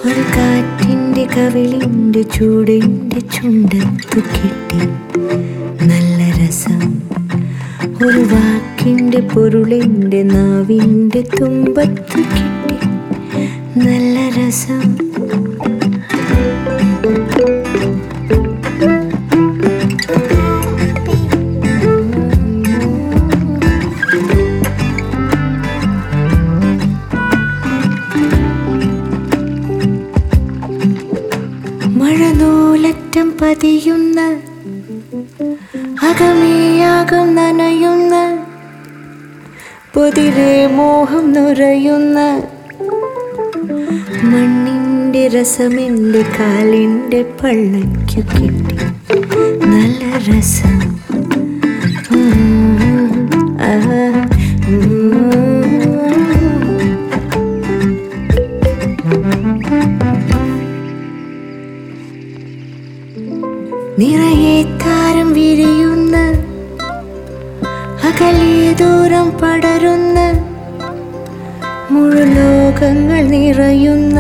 ഒരു കാറ്റിൻ്റെ കവിളിൻ്റെ ചൂടിൻ്റെ ചുണ്ടത്തു കിട്ടി നല്ല രസം ഒരു വാക്കിൻ്റെ പൊരുളിൻ്റെ നാവിൻ്റെ തുമ്പത്തു കിട്ടി നല്ല രസം മഴനൂലറ്റം പതിയുന്ന അകമേയാകം നനയുന്ന പൊതിരെ മോഹം നുരയുന്ന മണ്ണിൻ്റെ രസമെൻ്റെ കാലിൻ്റെ പള്ളയ്ക്കു കിട്ടി നല്ല രസം ഉം, ആ, ഉം. നിറയെ താരം വിരിയുന്ന അകലെ ദൂരം പടരുന്ന മുഴുലോകങ്ങൾ നിറയുന്ന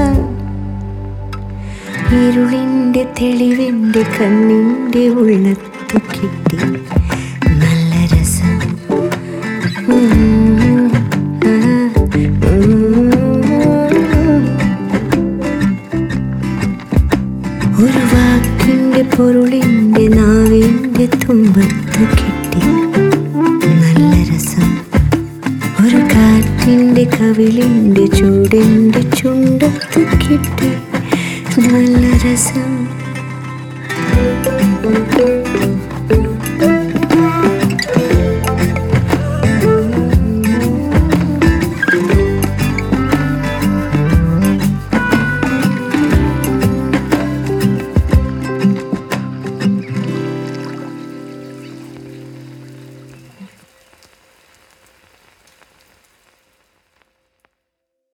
ഇരുളിൻ്റെ തെളിവിൻ്റെ കണ്ണിൻ്റെ ഉള്ളത്തു കിട്ടി നല്ല രസം ഉം, ആ, ഉം. ഒരു വാക്കിൻ്റെ പൊരുളിൻ്റെ നാവിൻ്റെ തുമ്പത്ത് കിട്ടി നല്ല രസം ഒരു കാറ്റിൻ്റെ കവിളിൻ്റെ ചൂടിൻ്റെ ചുണ്ടത്ത് കിട്ടി നല്ല രസം